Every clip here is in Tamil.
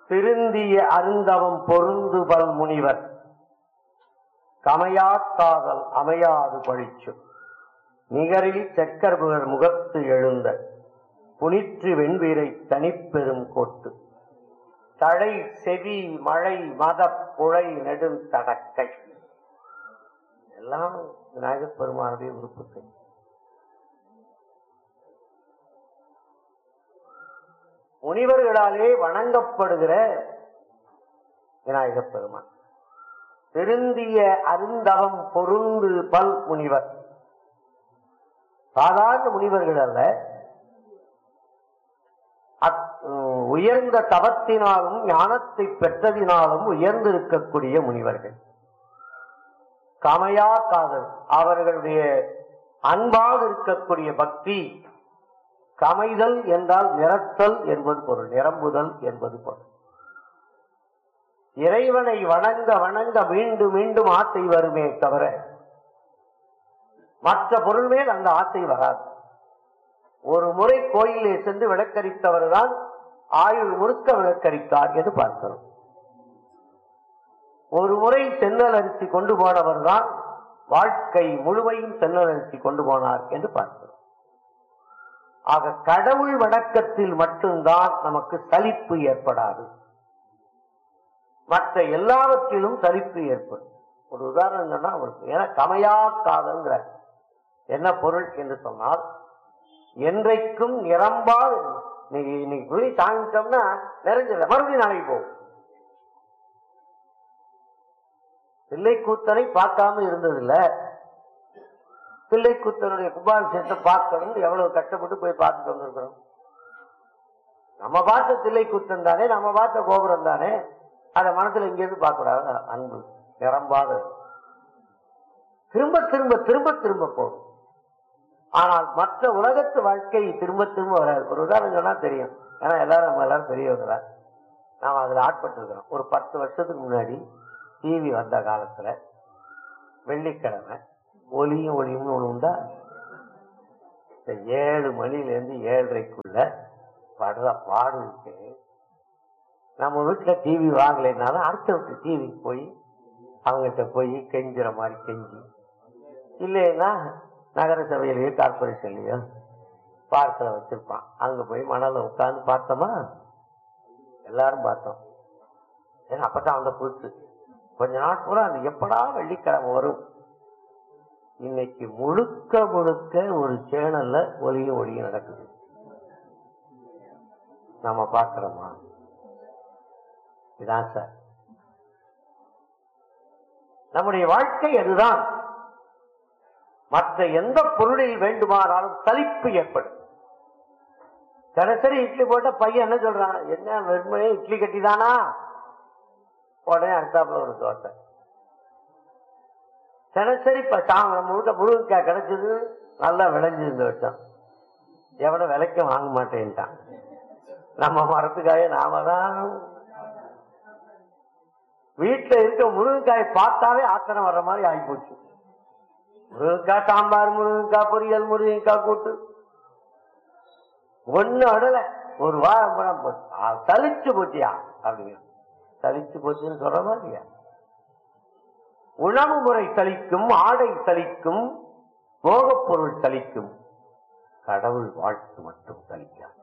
திருந்திய அருந்தவம் பொருந்துபல் முனிவர் கமையாக்காதல் அமையாது பழிச்சு நிகரில் செக்கர்புகர் முகத்து எழுந்த புனிற்று வெண்வீரை தனிப்பெரும் கோட்டு தழை செவி மழை மத புழை நெடும் தடக்கை எல்லாம் விநாயகப் பெருமானுடைய உறுப்புகள் முனிவர்களாலே வணங்கப்படுகிற விநாயகப் பெருமான் திருந்திய அருந்தவம் பொருந்து பல் முனிவர் சாதாரண முனிவர்கள் அல்ல அத்- உம், உயர்ந்த தவத்தினாலும் ஞானத்தை பெற்றதினாலும் உயர்ந்திருக்கக்கூடிய முனிவர்கள் கமையா காதல் அவர்களுடைய அன்பாக இருக்கக்கூடிய பக்தி கமைதல் என்றால் நிரத்தல் என்பது பொருள் நிரம்புதல் என்பது பொருள் இறைவனை வணங்க வணங்க மீண்டும் மீண்டும் ஆசை வருமே தவிர மற்ற பொருள் மேல் அந்த ஆசை வராது ஒரு முறை கோயிலே சென்று விளக்கரித்தவர்தான் ஆயுள் முழுக்க விளக்கரித்தார் என்று பார்க்கிறோம் ஒரு முறை சென்னல் அரிசி கொண்டு போனவர் தான் வாழ்க்கை முழுமையும் சென்னல் அரிசி கொண்டு போனார் என்று பார்க்கிறோம் ஆக கடவுள் வணக்கத்தில் மட்டும்தான் நமக்கு சலிப்பு ஏற்படாது மற்ற எல்லாவற்றிலும் சலிப்பு ஏற்படும் ஒரு உதாரணம் சொன்னா அவருக்கு ஏன்னா கமையா காதல்ங்கிற என்ன பொருள் என்று சொன்னால் என்றைக்கும் நிரம்பாது இன்னைக்கு இன்னைக்கு போய் சாமிட்டோம்னா நிறைஞ்சல மறுபடியும் நாளைக்கு போகும் பிள்ளைக்கூத்தனை பார்க்காம இருந்ததில்ல பிள்ளைக்கூத்தனுடைய கும்பாபிஷேகத்தை பார்க்கணும் எவ்வளவு கஷ்டப்பட்டு போய் பார்த்துட்டு வந்திருக்கிறோம் நம்ம பார்த்த தில்லைக்கூத்தன் தானே நம்ம பார்த்த கோபுரம் தானே அதை மனசுல இங்கிருந்து பார்க்க கூடாது அன்பு நிரம்பாத திரும்ப திரும்ப திரும்ப திரும்ப போகும் ஆனால் மற்ற உலகத்து வாழ்க்கை திரும்ப திரும்ப வராது ஒரு உதாரணம் சொன்னா தெரியும் ஏன்னா எல்லாரும் நம்ம எல்லாரும் பெரியவங்க தான் நாம அதுல ஆட்பட்டிருக்கிறோம் ஒரு பத்து வருஷத்துக்கு முன்னாடி டிவி வந்த காலத்துல வெள்ளிக்கிழமை ஒலியும் ஒளியும்னு ஒண்ணு உண்டா இந்த ஏழு மணில இருந்து ஏழரைக்குள்ள படுற பாடு இருக்கு நம்ம வீட்டுல டிவி வாங்கலைனாலும் அடுத்த வீட்டு டிவிக்கு போய் அவங்ககிட்ட போய் கெஞ்சுற மாதிரி கெஞ்சி இல்லைன்னா நகர சபையிலேயோ கார்பரேஷன்லயோ பார்க்கில் வச்சிருப்பான் அங்க போய் மணல்ல உட்கார்ந்து பார்த்தோமா எல்லாரும் பார்த்தோம் ஏன்னா அப்பதான் அந்த புதுசு கொஞ்ச நாள் பூரா அது எப்படா வெள்ளிக்கிழமை வரும் இன்னைக்கு முழுக்க முழுக்க ஒரு சேனல்ல ஒலியும் ஒளியும் நடக்குது நம்ம பார்க்கிறோமா இதான் சார் நம்முடைய வாழ்க்கை அதுதான் மற்ற எந்த பொருளில் வேண்டுமானாலும் சலிப்பு ஏற்படும் தினசரி இட்லி போட்ட பையன் என்ன சொல்றான் என்ன வெறுமனே இட்லி கட்டிதானா உடனே அடுத்தாப்புல ஒரு தோசை தினசரி இப்ப சாம நம்ம வீட்டுல முருங்கைக்காய் கிடைச்சது நல்லா விளைஞ்சு இந்த வருஷம் எவனும் விலைக்கு வாங்க மாட்டேன்ட்டான் நம்ம மரத்துக்காய நாம தான் வீட்டுல இருக்க முருங்கைக்காயை பார்த்தாவே ஆத்தனம் வர்ற மாதிரி ஆகிப்போச்சு முருங்கைக்காய் சாம்பார் முருங்கைக்காய் பொரியல் முருங்கைக்காய் கூட்டு ஒண்ணு அடல ஒரு வாரம் பணம் போச்சு ஆ, சலிச்சு போச்சியா அப்படிங்க சலிச்சு போச்சுன்னு சொல்றமா இல்லையா உணவு முறை சலிக்கும் ஆடை சலிக்கும் போகப் பொருள் சலிக்கும் கடவுள் வாழ்த்து மட்டும் சலிக்காது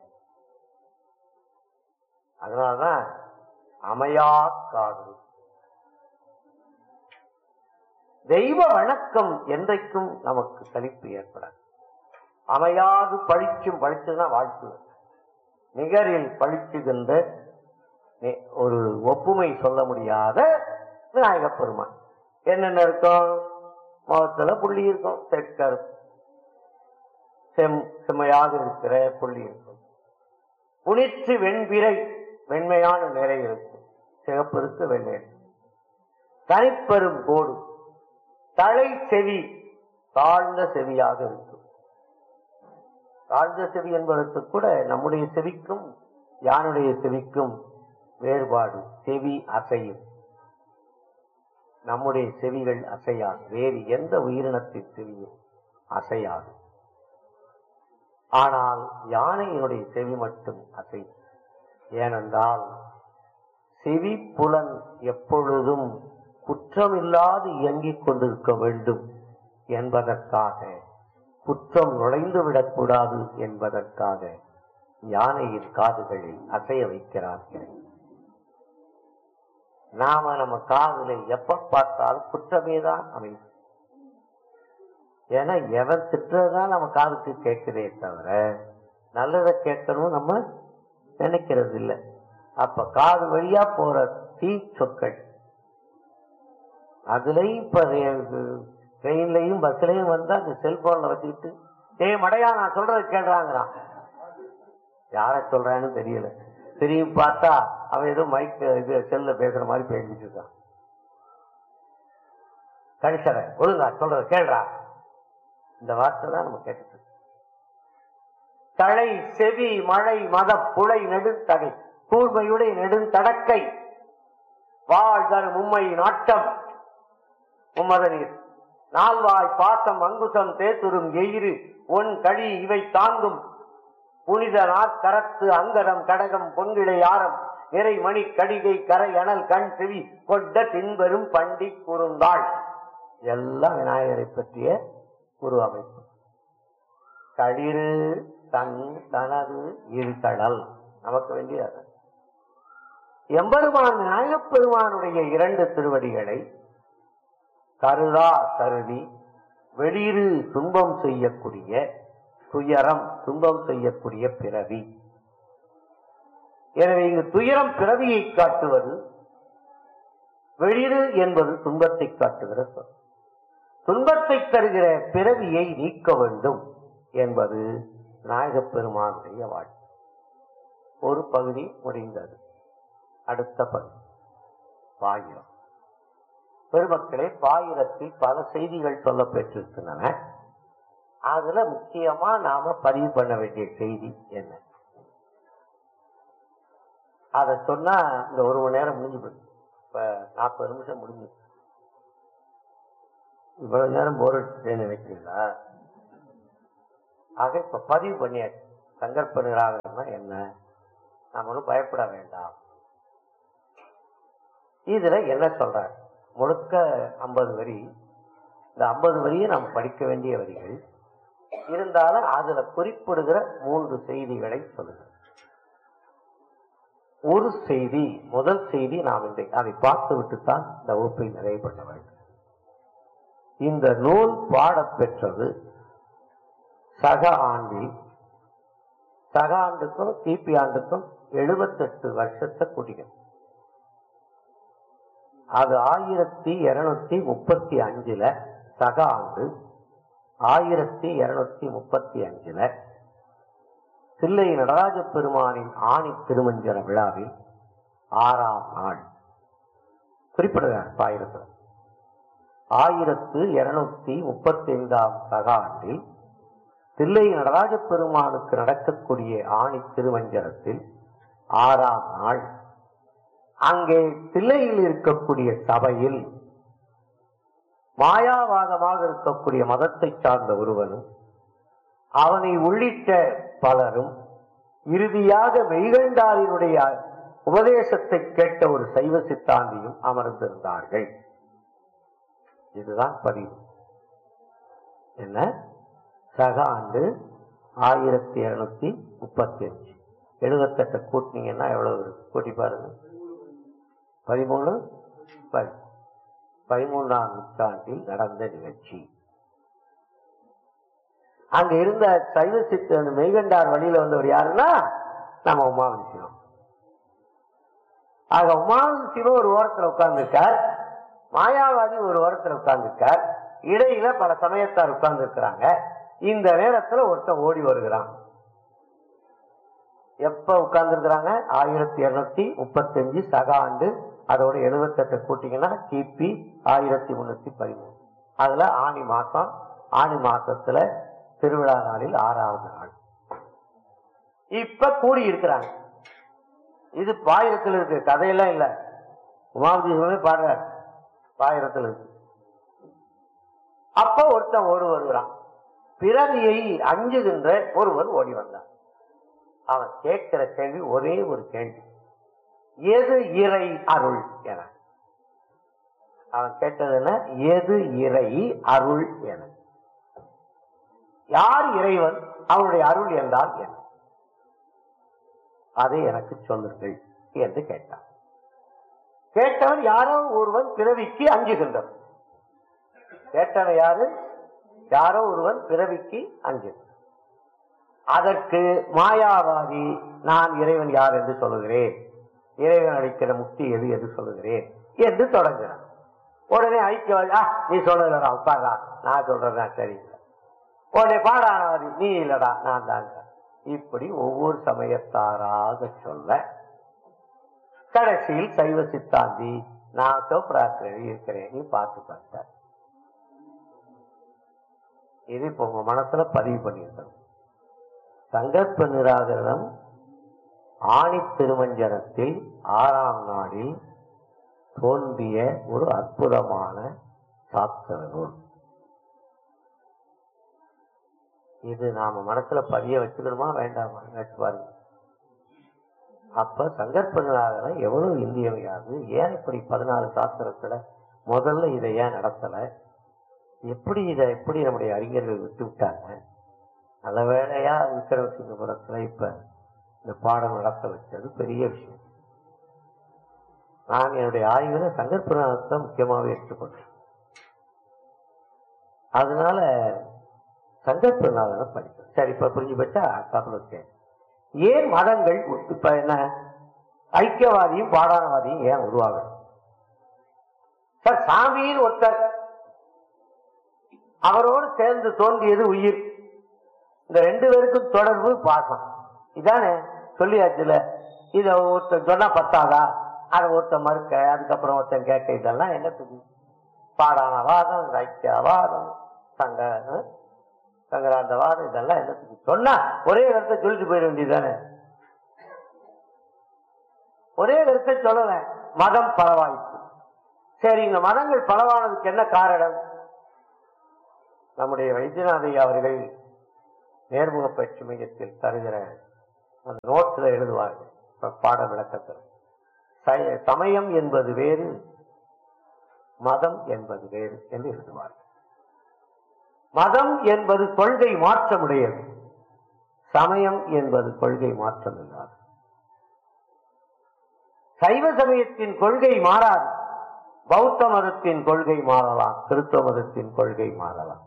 அதனாலதான் அமையா காதல் தெய்வ வணக்கம் என்றைக்கும் நமக்கு சலிப்பு ஏற்படாது அமையாது பழிச்சும் பழிச்சதுன்னா வாழ்த்து நிகரில் பழிச்சுகின்ற நி- ஒரு ஒப்புமை சொல்ல முடியாத விநாயகப் பெருமான் என்னென்ன இருக்கும் முகத்துல புள்ளி இருக்கும் செக்கர் செம் செம்மையாக இருக்கிற புள்ளி இருக்கும் புனிற்று வெண்பிறை வெண்மையான நிறை இருக்கும் சிகப்பு இருக்கு வெள்ளை இருக்கும். தனிப்பெரும் கோடு தலை செவி தாழ்ந்த செவியாக இருக்கும் தாழ்ந்த செவி என்பதற்கு கூட நம்முடைய செவிக்கும் யானுடைய செவிக்கும் வேறுபாடு செவி அசையும் நம்முடைய செவிகள் அசையாது வேறு எந்த உயிரினத்தின் செவியும் அசையாது ஆனால் யானையினுடைய செவி மட்டும் அசையும் ஏனென்றால் செவி புலன் எப்பொழுதும் குற்றமில்லாது இயங்கிக் கொண்டிருக்க வேண்டும் என்பதற்காக குற்றம் நுழைந்து விடக்கூடாது என்பதற்காக யானையின் காதுகளை அசைய வைக்கிறார்கள் நாம நம்ம காதுல எப்ப பார்த்தாலும் குற்றமே தான் அமையும் ஏன்னா எவன் திட்டுறதுதான் நம்ம காதுக்கு கேட்குதே தவிர நல்லதை கேட்கணும் நம்ம நினைக்கிறது இல்லை அப்ப காது வழியா போற தீ சொற்கள் அதுலயும் இப்ப ட்ரெயின்லயும் பஸ்லயும் வந்தா அந்த செல்போன்ல வச்சுக்கிட்டு ஏய் மடையா நான் சொல்றது கேள்றாங்கிறான் யார சொல்றான்னு தெரியல திரும்பி பார்த்தா அவன் ஏதோ மைக் இது செல்ல பேசுற மாதிரி பேசிட்டு இருக்கான் கணிசர ஒழுங்கா சொல்றத கேள்றா இந்த வார்த்தை தான் நம்ம கேட்டுட்டு இருக்கோம். தழை செவி மழை மத புழை நெடுந்தகை கூர்மையுடைய நெடுந்தடக்கை வாழ்தர் மும்மை நாட்டம் மும்மத நீர் நால்வாய் பாசம் அங்குசம் தேத்துரும் எயிறு ஒன் கழி இவை தாங்கும் புனித நாற்கரத்து அங்கடம் கடகம் பொன்கிளை ஆரம் நிறை மணி கடிகை கரை அனல் கண் செவி கொண்ட பின்வரும் பண்டி குறுந்தாள் எல்லாம் விநாயகரை பற்றிய ஒரு அமைப்பு களிறு தன் தனது இருகடல் நமக்கு வேண்டியது எம்பெருமான் விநாயகப் பெருமானுடைய இரண்டு திருவடிகளை கருதா கருதி வெளியிரு துன்பம் செய்யக்கூடிய துயரம் துன்பம் செய்யக்கூடிய பிறவி எனவே இங்கு துயரம் பிறவியை காட்டுவது வெளியிரு என்பது துன்பத்தை காட்டுகிற சொல் துன்பத்தை தருகிற பிறவியை நீக்க வேண்டும் என்பது நாயகப் பெருமானுடைய வாழ்க்கை ஒரு பகுதி முடிந்தது அடுத்த பகுதி பாயிரம் பெருமக்களே பாயிரத்தில் பல செய்திகள் சொல்ல பெற்றிருக்கின்றன அதுல முக்கியமா நாம பதிவு பண்ண வேண்டிய செய்தி என்ன அத சொன்னா இந்த ஒரு மணி நேரம் முடிஞ்சு போயிடும் இப்ப நாற்பது நிமிஷம் முடிஞ்சு இவ்வளவு நேரம் போர் அடிச்சுட்டேன்னு நினைக்கிறீங்களா ஆக இப்ப பதிவு பண்ணியாச்சு சங்கற்ப நிராகரம்னா என்ன நாம ஒன்றும் பயப்பட வேண்டாம் இதுல என்ன சொல்றாங்க முழுக்க ஐம்பது வரி இந்த ஐம்பது வரியை நாம் படிக்க வேண்டிய வரிகள் இருந்தாலும் அதுல குறிப்பிடுகிற மூன்று செய்திகளை சொல்லுங்க ஒரு செய்தி முதல் செய்தி நாம் இன்றைக்கு அதை பார்த்து விட்டுத்தான் இந்த வகுப்பை நிறைவு பண்ண வேண்டும் இந்த நூல் பாடப் பெற்றது சக ஆண்டில் சக ஆண்டுக்கும் கிபி ஆண்டுக்கும் எழுபத்தெட்டு வருஷத்தை கூட்டிக்கணும் அது ஆயிரத்தி இருநூத்தி முப்பத்தி அஞ்சுல சக ஆண்டு ஆயிரத்தி இருநூத்தி முப்பத்தி அஞ்சுல தில்லை நடராஜ பெருமானின் ஆணி திருமஞ்சன விழாவில் ஆறாம் நாள் குறிப்பிடுகிறார் ஆயிரத்தில் ஆயிரத்து இருநூத்தி முப்பத்தி ஐந்தாம் சக ஆண்டில் தில்லை நடராஜ பெருமானுக்கு நடக்கக்கூடிய ஆணி திருமஞ்சனத்தில் ஆறாம் நாள் அங்கே தில்லையில் இருக்கக்கூடிய சபையில் மாயாவாதமாக இருக்கக்கூடிய மதத்தை சார்ந்த ஒருவனும் அவனை உள்ளிட்ட பலரும் இறுதியாக மெய்கண்டாரினுடைய உபதேசத்தை கேட்ட ஒரு சைவ சித்தாந்தியும் அமர்ந்திருந்தார்கள் இதுதான் பதிவு என்ன சக ஆண்டு ஆயிரத்தி இருநூத்தி முப்பத்தி அஞ்சு எழுபத்தெட்டு கூட்டினீங்கன்னா எவ்வளவு இருக்கு கூட்டி பாருங்க பதிமூணு பதி பதிமூன்றாம் நூற்றாண்டில் நடந்த நிகழ்ச்சி அங்க இருந்த சைவ சித்த அந்த மெய்கண்டார் வழியில வந்தவர் யாருன்னா நம்ம உமாவதி சிவம் ஆக உமாவதி சிவம் ஒரு ஓரத்துல உட்கார்ந்துருக்கார் மாயாவாதி ஒரு ஓரத்துல உட்கார்ந்துருக்கார் இடையில பல சமயத்தார் உட்கார்ந்து இருக்கிறாங்க இந்த நேரத்துல ஒருத்தன் ஓடி வருகிறான் எப்ப உட்கார்ந்து இருக்கிறாங்க ஆயிரத்தி இருநூத்தி முப்பத்தி அஞ்சு சக ஆண்டு அதோட எழுபத்தெட்டு கூட்டிங்கன்னா கிபி ஆயிரத்தி முன்னூத்தி பதிமூணு அதுல ஆணி மாசம் ஆணி மாசத்துல திருவிழா நாளில் ஆறாவது நாள் இப்ப கூடி இருக்கிறாங்க இது பாயிரத்தில் இருக்கு கதையெல்லாம் இல்ல உமாவதி சிவமே பாடுறார் பாயிரத்தில் இருக்கு அப்ப ஒருத்தன் ஓடி வருகிறான் பிறவியை அஞ்சுகின்ற ஒருவர் ஓடி வந்தான் அவன் கேட்கிற கேள்வி ஒரே ஒரு கேள்வி எது இறை அருள் என அவன் கேட்டது என்ன எது இறை அருள் என யார் இறைவன் அவனுடைய அருள் என்றால் என்ன அதை எனக்கு சொல்லுங்கள் என்று கேட்டான் கேட்டவன் யாரோ ஒருவன் பிறவிக்கு அஞ்சுகின்றவன் கேட்டவன் யாரு யாரோ ஒருவன் பிறவிக்கு அஞ்சுகின்றான் அதற்கு மாயாவாதி நான் இறைவன் யார் என்று சொல்லுகிறேன் இறைவன் அளிக்கிற முக்தி எது என்று சொல்லுகிறேன் என்று தொடங்குகிறான் உடனே ஐக்கியவாதி "ஆ, நீ சொல்லுகிறா உட்காரா நான் சொல்றதா சரியில்லை உடனே பாடானவாதி நீ இல்லடா நான் தாங்க இப்படி ஒவ்வொரு சமயத்தாராக சொல்ல கடைசியில் சைவ சித்தாந்தி நான் சிவபிராத்திரி இருக்கிறேன் நீ பார்த்து பார்த்தார் இது இப்ப உங்க மனசுல பதிவு பண்ணியிருக்கணும் சங்கற்ப நிராகரணம் ஆணி திருமஞ்சனத்தில் ஆறாம் நாளில் தோன்றிய ஒரு அற்புதமான சாஸ்திர நூல் இது நாம மனசுல பதிய வச்சுக்கணுமா வேண்டாமா நினைச்சு பாருங்க அப்ப சங்கற்ப நிராகரணம் எவ்வளவு இந்தியமையாது ஏன் இப்படி பதினாலு சாஸ்திரத்துல முதல்ல இதை ஏன் நடத்தல எப்படி இதை எப்படி நம்முடைய அறிஞர்கள் விட்டு விட்டாங்க நல்ல வேளையா விக்கிரமசிங்கபுரத்துல இப்ப இந்த பாடம் நடத்த வச்சது பெரிய விஷயம் நான் என்னுடைய ஆய்வுல சங்கற்பநாதத்தை முக்கியமாகவே எடுத்துக்கொண்டேன் அதனால சங்கற்பநாதனை படிக்கிறேன் சரி இப்ப புரிஞ்சு போச்சா கப்பலுக்கு ஏன் மதங்கள் இப்ப என்ன ஐக்கியவாதியும் பாடானவாதியும் ஏன் உருவாகணும் சார் சாமியின் ஒருத்தர் அவரோடு சேர்ந்து தோன்றியது உயிர் இந்த ரெண்டு பேருக்கும் தொடர்பு பாசம் இதானே சொல்லியாச்சுல இத ஒருத்தன் சொன்னா பத்தாதா அதை ஒருத்தன் மறுக்க அதுக்கப்புறம் ஒருத்தன் கேட்க இதெல்லாம் என்னத்துக்கு பாடானவாதம் ஐக்கியவாதம் சங்க சங்கராந்தவாதம் இதெல்லாம் என்னத்துக்கு சொன்னா ஒரே கருத்தை சொல்லிட்டு போயிட வேண்டியதானே ஒரே கருத்தை சொல்லல மதம் பலவாயிற்று சரி இந்த மதங்கள் பலவானதுக்கு என்ன காரணம் நம்முடைய வைத்தியநாதையா அவர்கள் நேர்முக பயிற்சி மையத்தில் தருகிற அந்த நோட்ஸ்ல எழுதுவார்கள் இப்ப பாட விளக்கத்தில் ச- சமயம் என்பது வேறு மதம் என்பது வேறு என்று எழுதுவார்கள் மதம் என்பது கொள்கை மாற்றமுடையது சமயம் என்பது கொள்கை மாற்றம் இல்லாது சைவ சமயத்தின் கொள்கை மாறாது பௌத்த மதத்தின் கொள்கை மாறலாம் கிறிஸ்தவ மதத்தின் கொள்கை மாறலாம்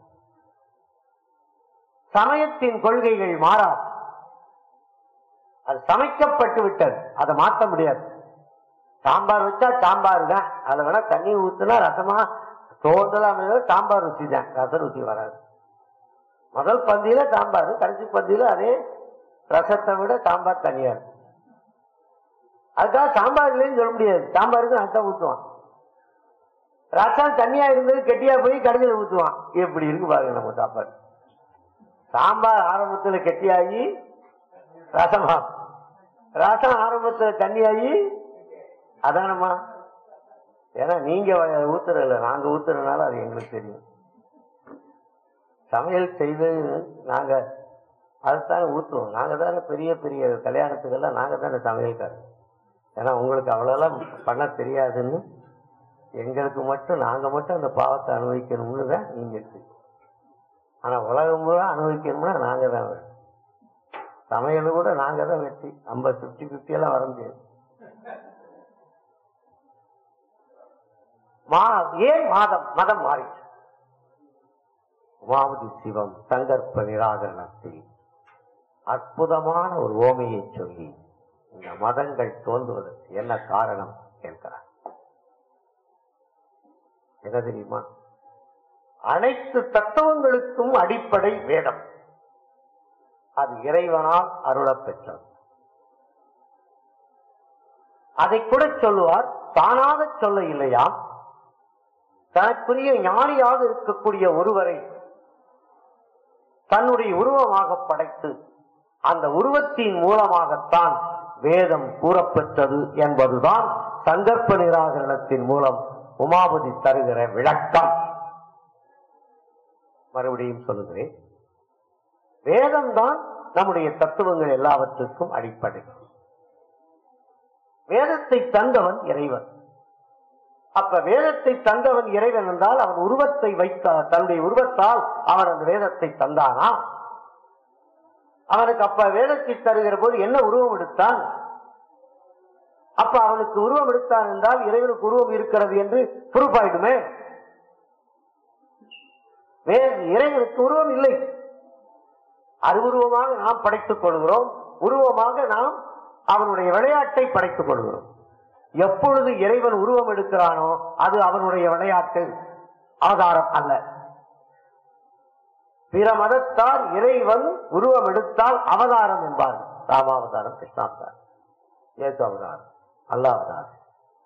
சமயத்தின் கொள்கைகள் மாறாது அது சமைக்கப்பட்டு விட்டது அதை மாற்ற முடியாது சாம்பார் வச்சா சாம்பார் தான் அதுல வேணா தண்ணி ஊத்துனா ரசமா தோன்றலா சாம்பார் ருசி தான் ரச ருசி வராது முதல் பந்தியில சாம்பார் கடைசி பந்தியில அதே ரசத்தை விட சாம்பார் தனியா இருக்கும் அதுக்காக சாம்பார் இல்லைன்னு சொல்ல முடியாது சாம்பாருக்கு ரசம் ஊத்துவான் ரசம் தண்ணியா இருந்தது கெட்டியா போய் கடைசியில் ஊத்துவான் எப்படி இருக்கு பாருங்க நம்ம சாப்பாடு சாம்பார் ஆரம்பத்துல கெட்டியாகி ரசமா ரசம் ஆரம்பத்துல தண்ணியாகி அதானம்மா ஏன்னா நீங்க ஊத்துறதில்ல நாங்க ஊத்துறதுனால அது எங்களுக்கு தெரியும் சமையல் செய்து நாங்க அதுதானே ஊத்துவோம் நாங்க தானே பெரிய பெரிய கல்யாணத்துக்கெல்லாம் நாங்க தானே சமையல்காரர் ஏன்னா உங்களுக்கு அவ்வளோலாம் பண்ண தெரியாதுன்னு எங்களுக்கு மட்டும் நாங்க மட்டும் அந்த பாவத்தை அனுபவிக்கணும்னு தான் நீங்க இருக்கீங்க ஆனா உலகம் பூரா அனுபவிக்கணும்னா நாங்க தான் வேணும் சமையல் கூட நாங்க தான் வெற்றி ஐம்பது பிப்டி பிப்டி எல்லாம் வர முடியாது மா- ஏன் மாதம் மதம் மாறிச்சு உமாவதி சிவம் சங்கற்ப நிராகரணத்தில் அற்புதமான ஒரு ஓமையை சொல்லி இந்த மதங்கள் தோன்றுவதற்கு என்ன காரணம் என்கிறார் என்ன தெரியுமா அனைத்து தத்துவங்களுக்கும் அடிப்படை வேதம் அது இறைவனால் அருளப் பெற்றது அதை கூட சொல்லுவார் தானாக சொல்ல இல்லையாம் தனக்குரிய ஞானியாக இருக்கக்கூடிய ஒருவரை தன்னுடைய உருவமாக படைத்து அந்த உருவத்தின் மூலமாகத்தான் வேதம் கூறப்பெற்றது என்பதுதான் சங்கற்ப நிராகரணத்தின் மூலம் உமாபதி தருகிற விளக்கம் மறுபடியும் சொல்லுகிறேன் வேதம்தான் நம்முடைய தத்துவங்கள் எல்லாவற்றுக்கும் அடிப்படை வேதத்தை தந்தவன் இறைவன் அப்ப வேதத்தை தந்தவன் இறைவன் என்றால் அவன் உருவத்தை வைத்த தன்னுடைய உருவத்தால் அவன் அந்த வேதத்தை தந்தானா அவனுக்கு அப்ப வேதத்தை தருகிற போது என்ன உருவம் எடுத்தான் அப்ப அவனுக்கு உருவம் எடுத்தான் என்றால் இறைவனுக்கு உருவம் இருக்கிறது என்று ப்ரூஃப் ஆயிடுமே வேறு இறைவனுக்கு உருவம் இல்லை அருவுருவமாக நாம் படைத்துக் கொள்கிறோம் உருவமாக நாம் அவனுடைய விளையாட்டை படைத்துக் கொள்கிறோம் எப்பொழுது இறைவன் உருவம் எடுக்கிறானோ அது அவனுடைய விளையாட்டு ஆதாரம் அல்ல பிற மதத்தார் இறைவன் உருவம் எடுத்தால் அவதாரம் என்பார்கள் ராமாவதாரம் கிருஷ்ணாவதாரம் இயேசு அவதாரம் அல்லாவதாரம்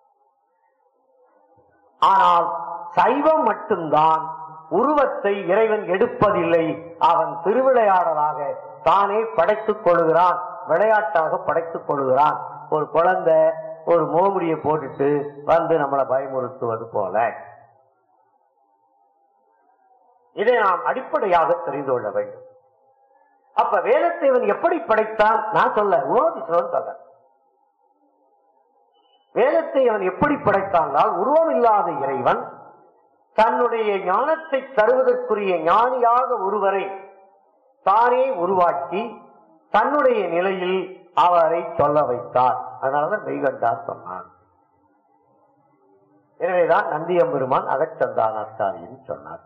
ஆனால் சைவம் மட்டும்தான் உருவத்தை இறைவன் எடுப்பதில்லை அவன் திருவிளையாடலாக தானே படைத்துக் கொள்கிறான் விளையாட்டாக படைத்துக் கொள்கிறான் ஒரு குழந்தை ஒரு மோமுடியை போட்டுட்டு வந்து நம்மளை பயமுறுத்துவது போல இதை நாம் அடிப்படையாக தெரிந்து கொள்ள வேண்டும் அப்ப வேதத்தை இவன் எப்படி படைத்தான் நான் சொல்ல உணவதிசோன்னு சொல்ல வேதத்தை அவன் எப்படி படைத்தானால் உருவம் இல்லாத இறைவன் தன்னுடைய ஞானத்தை தருவதற்குரிய ஞானியாக ஒருவரை தானே உருவாக்கி தன்னுடைய நிலையில் அவரை சொல்ல வைத்தார் அதனாலதான் மெய்கண்டார் சொன்னான் எனவேதான் நந்தியம்பெருமான் அகச்சந்தானாச்சாரியின் சொன்னார்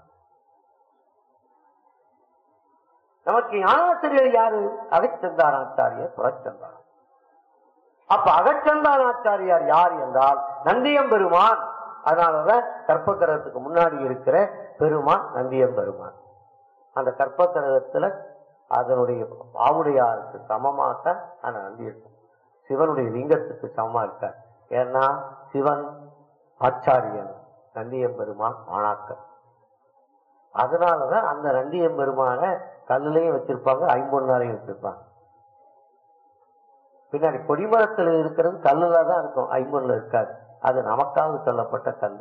நமக்கு ஞானாசிரியர் யாரு அகச்சந்தானாச்சாரியர் புறச்சந்தார் அப்ப அகச்சந்தானாச்சாரியார் யார் என்றால் நந்தியம்பெருமான் அதனாலதான் கற்பக்கிரகத்துக்கு முன்னாடி இருக்கிற பெருமான் நந்தியம்பெருமான் அந்த கற்பக்கிரகத்துல அதனுடைய பாவுடையாருக்கு சமமாக அந்த நந்தி இருக்கும் சிவனுடைய லிங்கத்துக்கு சமமா இருக்கார் ஏன்னா சிவன் ஆச்சாரியன் நந்தியம்பெருமான் மாணாக்கர் அதனாலதான் அந்த நந்தியம்பெருமான கல்லுலையும் வச்சிருப்பாங்க ஐம்பொன்னாலையும் வச்சிருப்பாங்க பின்னாடி கொடிமரத்தில் இருக்கிறது கல்லுல தான் இருக்கும் ஐம்பொன்ல இருக்காது அது நமக்காக சொல்லப்பட்ட கல்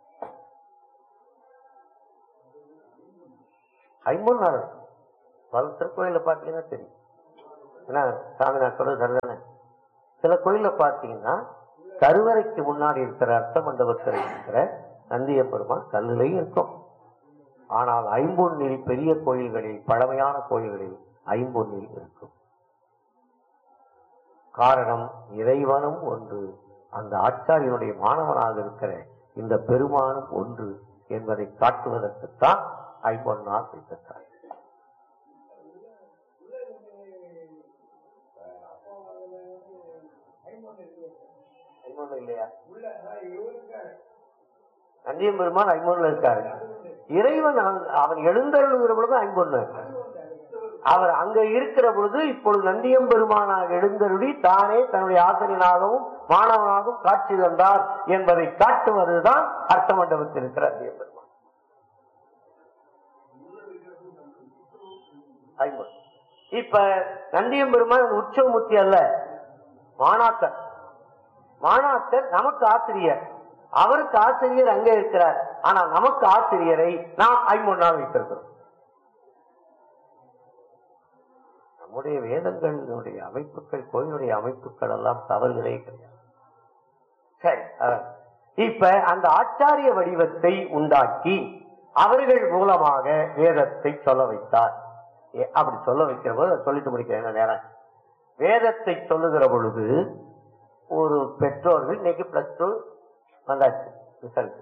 ஐம்பொன்னார் இருக்கும் பல திருக்கோயில பார்த்தீங்கன்னா தெரியும் ஏன்னா சாமிநாட்டோட சரிதானே சில கோயில பார்த்தீங்கன்னா கருவறைக்கு முன்னாடி இருக்கிற அர்த்த மண்டபத்தில் இருக்கிற நந்திய பெருமான் கல்லுலையும் இருக்கும் ஆனால் ஐம்பொன்னில் பெரிய கோயில்களில் பழமையான கோயில்களில் ஐம்பொன்னில் இருக்கும் காரணம் இறைவனும் ஒன்று அந்த ஆச்சாரியனுடைய மாணவனாக இருக்கிற இந்த பெருமானும் ஒன்று என்பதை காட்டுவதற்குத்தான் ஐம்பொன்னால் வைத்திருக்கிறார் ஐம்பொன்னு இல்லையா நந்தியம் பெருமான் ஐம்பொன்னுல இருக்காரு இறைவன் அங்க- அவன் எழுந்தருளுகிற பொழுது ஐம்பொன்னு அவர் அங்க இருக்கிற பொழுது இப்பொழுது நந்தியம் பெருமானாக எழுந்தருளி தானே தன்னுடைய ஆசிரியனாகவும் மாணவனாகவும் காட்சி தந்தார் என்பதை காட்டுவதுதான் அர்த்த மண்டபத்தில் இருக்கிற நந்தியம் பெருமான் ஐம்பொன் இப்ப நந்தியம் பெருமான் உற்சவமூர்த்தி அல்ல மாணாக்கர் மாணாக்கர் நமக்கு ஆசிரியர் அவருக்கு ஆசிரியர் அங்கே இருக்கிறார் ஆனா நமக்கு ஆசிரியரை நாம் ஐம்பொன்னால் வைத்திருக்கிறோம் நம்முடைய வேதங்களுடைய அமைப்புகள் கோயிலுடைய அமைப்புகள் எல்லாம் தவறுகளே கிடையாது சரி அதான். இப்ப அந்த ஆச்சாரிய வடிவத்தை உண்டாக்கி அவர்கள் மூலமாக வேதத்தை சொல்ல வைத்தார் ஏ, அப்படி சொல்ல வைக்கிற போது அதை சொல்லிட்டு முடிக்கிறேன் என்ன நேரம் வேதத்தை சொல்லுகிற பொழுது ஒரு பெற்றோர்கள் இன்னைக்கு பிளஸ் டூ வந்தாச்சு ரிசல்ட்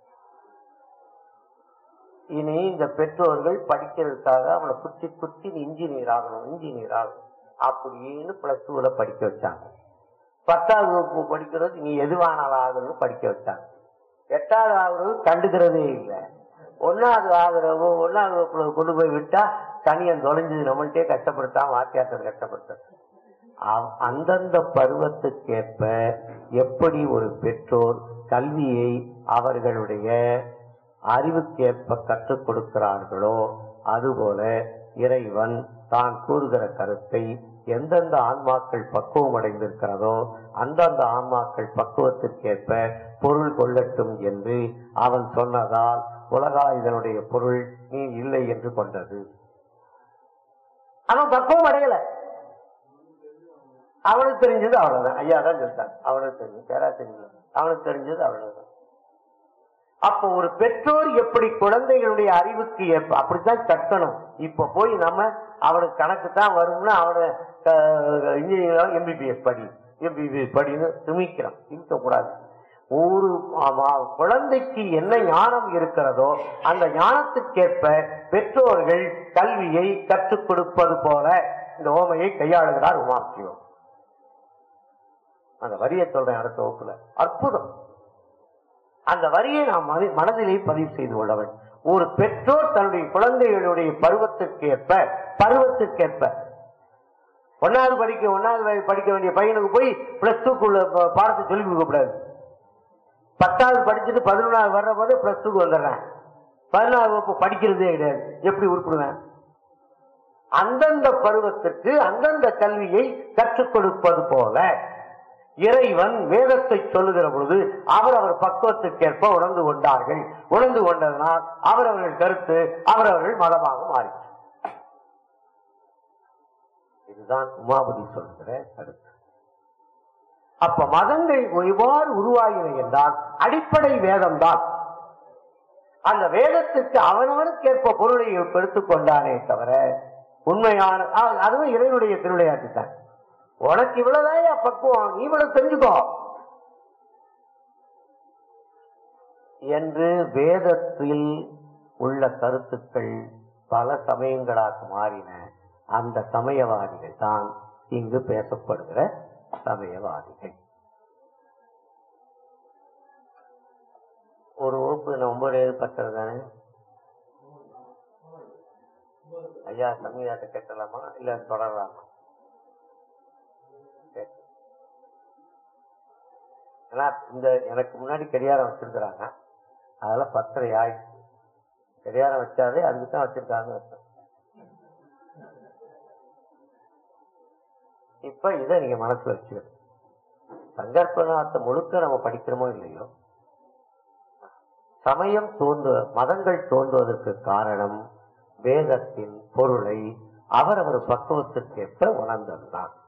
இனி இந்த பெற்றோர்கள் படிக்கிறதுக்காக அவனை குத்தி குத்தி நீ இன்ஜினியர் ஆகணும் இன்ஜினியர் ஆகணும் அப்படின்னு பிளஸ் டூல படிக்க வச்சாங்க பத்தாவது வகுப்பு படிக்கிறது நீ எதுவானாலும் ஆகணும்னு படிக்க வச்சாங்க எட்டாவது ஆகுறது கண்டுக்கிறதே இல்லை ஒன்னாவது ஆகுறவோ ஒன்னாவது வகுப்புல கொண்டு போய் விட்டா தனியன் தொலைஞ்சது நம்மள்கிட்டே கஷ்டப்படுத்தாம வாத்தியாசத்தை கஷ்டப்படுத்த அவ்- அந்தந்த பருவத்துக்கேற்ப எப்படி ஒரு பெற்றோர் கல்வியை அவர்களுடைய அறிவுக்கேற்ப கற்றுக் கொடுக்கிறார்களோ அதுபோல இறைவன் தான் கூறுகிற கருத்தை எந்தெந்த ஆன்மாக்கள் பக்குவம் அடைந்திருக்கிறதோ அந்தந்த ஆன்மாக்கள் பக்குவத்திற்கேற்ப பொருள் கொள்ளட்டும் என்று அவன் சொன்னதால் உலகா இதனுடைய பொருள் நீ இல்லை என்று கொண்டது அவன் பக்குவம் அடையல அவனுக்கு தெரிஞ்சது அவ்வளவுதான் ஐயா தான் சொல்லிட்டாங்க அவனுக்கு தெரிஞ்சது பேராசிரியர் அவனுக்கு தெரிஞ்சது அவ்வளவுதான் அப்போ ஒரு பெற்றோர் எப்படி குழந்தைகளுடைய அறிவுக்கு ஏற்ப அப்படித்தான் கட்டணும் இப்ப போய் நம்ம அவனுக்கு கணக்கு தான் வரும்னா அவனை இன்ஜினியர் எம்பிபிஎஸ் படி எம்பிபிஎஸ் படின்னு துமிக்கிறான் இருக்கக்கூடாது ஒரு அவ- குழந்தைக்கு என்ன ஞானம் இருக்கிறதோ அந்த ஞானத்துக்கேற்ப பெற்றோர்கள் கல்வியை கற்றுக் கொடுப்பது போல இந்த ஓமையை கையாளுகிறார் உமாசிவம் அந்த வரியை சொல்றேன் அடுத்த வகுப்புல அற்புதம் அந்த வரியை நாம் மனி- மனதிலே பதிவு செய்து கொள்ள வேண்டும் ஒரு பெற்றோர் தன்னுடைய குழந்தைகளுடைய பருவத்திற்கேற்ப பருவத்திற்கேற்ப ஒன்னாவது படிக்க ஒன்னாவது வயது படிக்க வேண்டிய பையனுக்கு போய் பிளஸ் டூக்குள்ள பாடத்தை சொல்லிக் கொடுக்க கூடாது பத்தாவது படிச்சுட்டு பதினொன்றாவது வர்ற போது பிளஸ் டூக்கு வந்துடுறேன் பதினாறு வகுப்பு படிக்கிறதே கிடையாது எப்படி உருப்பிடுவேன் அந்தந்த பருவத்திற்கு அந்தந்த கல்வியை கற்றுக் கொடுப்பது போல இறைவன் வேதத்தை சொல்லுகிற பொழுது அவர் அவர் பக்குவத்துக்கேற்ப உணர்ந்து கொண்டார்கள் உணர்ந்து கொண்டதனால் அவரவர்கள் கருத்து அவரவர்கள் மதமாக மாறிச்சு இதுதான் உமாபதி சொல்லுகிற கருத்து அப்ப மதங்கள் எவ்வாறு உருவாகின என்றால் அடிப்படை வேதம் தான் அந்த வேதத்துக்கு அவனவனுக்கேற்ப பொருளை எடுத்துக் கொண்டானே தவிர உண்மையான ஆ- அதுவும் இறைவனுடைய திருவிளையாட்டு தான் உனக்கு இவ்வளவுதான் பக்குவம் நீ இவ்வளவு தெரிஞ்சுக்கோ என்று வேதத்தில் உள்ள கருத்துக்கள் பல சமயங்களாக மாறின அந்த சமயவாதிகள் தான் இங்கு பேசப்படுகிற சமயவாதிகள் ஒரு வகுப்பு ஒன்பது பத்தது தானே ஐயா சமீதாட்ட கேட்டலாமா இல்ல தொடரலாமா கேட்டு. ஏன்னா இந்த எனக்கு முன்னாடி கடிகாரம் வச்சிருக்கிறாங்க அதெல்லாம் பத்தரை ஆயிடுச்சு கடிகாரம் வச்சாதே அதுக்கு தான் வச்சிருக்காங்கன்னு அர்த்தம் இப்ப இதை நீங்க மனசுல வச்சுக்கணும் சங்கற்பநாத்தை முழுக்க நம்ம படிக்கிறோமோ இல்லையோ சமயம் தோன்று மதங்கள் தோன்றுவதற்கு காரணம் வேதத்தின் பொருளை அவரவர் பக்குவத்திற்கேற்ப உணர்ந்ததுதான்